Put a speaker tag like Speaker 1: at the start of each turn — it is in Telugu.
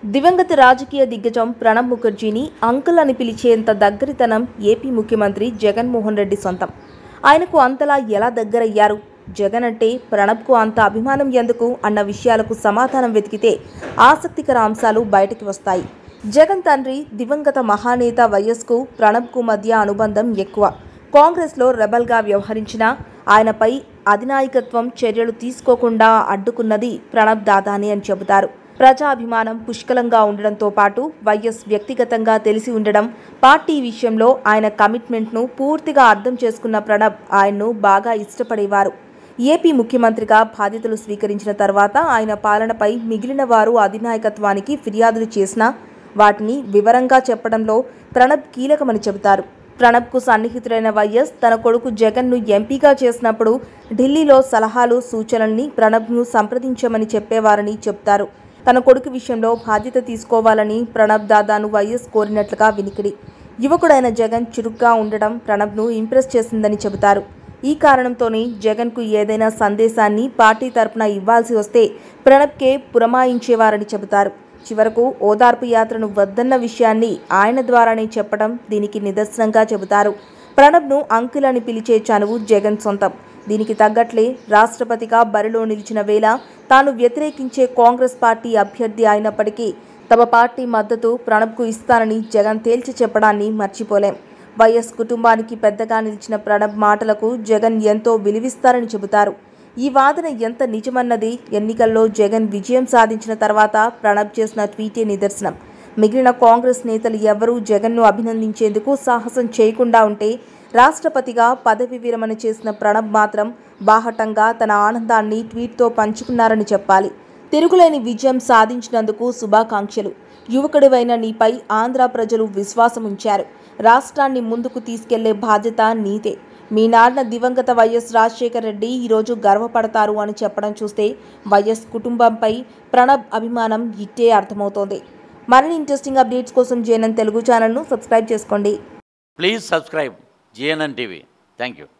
Speaker 1: దివంగత రాజకీయ దిగ్గజం ప్రణబ్ ముఖర్జీని అంకుల్ అని పిలిచేంత దగ్గరితనం ఏపీ ముఖ్యమంత్రి జగన్మోహన్ రెడ్డి సొంతం ఆయనకు అంతలా ఎలా దగ్గరయ్యారు జగన్ అంటే ప్రణబ్కు అంత అభిమానం ఎందుకు అన్న విషయాలకు సమాధానం వెతికితే ఆసక్తికర అంశాలు బయటకు వస్తాయి జగన్ తండ్రి దివంగత మహానేత వైఎస్కు ప్రణబ్కు మధ్య అనుబంధం ఎక్కువ కాంగ్రెస్లో రెబల్గా వ్యవహరించిన ఆయనపై అధినాయకత్వం చర్యలు తీసుకోకుండా అడ్డుకున్నది ప్రణబ్ దాదానే అని చెబుతారు ప్రజాభిమానం పుష్కలంగా ఉండడంతో పాటు వైఎస్ వ్యక్తిగతంగా తెలిసి ఉండడం పార్టీ విషయంలో ఆయన కమిట్మెంట్ను పూర్తిగా అర్థం చేసుకున్న ప్రణబ్ ఆయన్ను బాగా ఇష్టపడేవారు ఏపీ ముఖ్యమంత్రిగా బాధ్యతలు స్వీకరించిన తర్వాత ఆయన పాలనపై మిగిలిన వారు అధినాయకత్వానికి ఫిర్యాదులు చేసినా వాటిని వివరంగా చెప్పడంలో ప్రణబ్ కీలకమని చెబుతారు ప్రణబ్కు సన్నిహితుడైన వైఎస్ తన కొడుకు జగన్ను ఎంపీగా చేసినప్పుడు ఢిల్లీలో సలహాలు సూచనల్ని ప్రణబ్ను సంప్రదించమని చెప్పేవారని చెప్తారు తన కొడుకు విషయంలో బాధ్యత తీసుకోవాలని ప్రణబ్ దాదాను వైఎస్ కోరినట్లుగా వినికిడి యువకుడైన జగన్ చురుగ్గా ఉండడం ప్రణబ్ను ఇంప్రెస్ చేసిందని చెబుతారు ఈ కారణంతోనే జగన్కు ఏదైనా సందేశాన్ని పార్టీ తరపున ఇవ్వాల్సి వస్తే ప్రణబ్కే పురమాయించేవారని చెబుతారు చివరకు ఓదార్పు యాత్రను వద్దన్న విషయాన్ని ఆయన ద్వారానే చెప్పడం దీనికి నిదర్శనంగా చెబుతారు ప్రణబ్ను అంకుల్ అని పిలిచే చనువు జగన్ సొంతం దీనికి తగ్గట్లే రాష్ట్రపతిగా బరిలో నిలిచిన వేళ తాను వ్యతిరేకించే కాంగ్రెస్ పార్టీ అభ్యర్థి అయినప్పటికీ తమ పార్టీ మద్దతు ప్రణబ్కు ఇస్తానని జగన్ తేల్చి చెప్పడాన్ని మర్చిపోలేం వైఎస్ కుటుంబానికి పెద్దగా నిలిచిన ప్రణబ్ మాటలకు జగన్ ఎంతో విలువిస్తారని చెబుతారు ఈ వాదన ఎంత నిజమన్నది ఎన్నికల్లో జగన్ విజయం సాధించిన తర్వాత ప్రణబ్ చేసిన ట్వీటే నిదర్శనం మిగిలిన కాంగ్రెస్ నేతలు ఎవరూ జగన్ను అభినందించేందుకు సాహసం చేయకుండా ఉంటే రాష్ట్రపతిగా పదవి విరమణ చేసిన ప్రణబ్ మాత్రం బాహటంగా తన ఆనందాన్ని ట్వీట్తో పంచుకున్నారని చెప్పాలి తిరుగులేని విజయం సాధించినందుకు శుభాకాంక్షలు యువకుడివైన నీపై ఆంధ్ర ప్రజలు విశ్వాసం ఉంచారు రాష్ట్రాన్ని ముందుకు తీసుకెళ్లే బాధ్యత నీదే మీ నాన్న దివంగత వైఎస్ రాజశేఖర రెడ్డి ఈరోజు గర్వపడతారు అని చెప్పడం చూస్తే వైఎస్ కుటుంబంపై ప్రణబ్ అభిమానం ఇట్టే అర్థమవుతోంది మరిన్ని ఇంట్రెస్టింగ్ అప్డేట్స్ కోసం జేఎన్ఎన్ తెలుగు ఛానల్ను సబ్స్క్రైబ్ చేసుకోండి
Speaker 2: please subscribe GNN TV thank you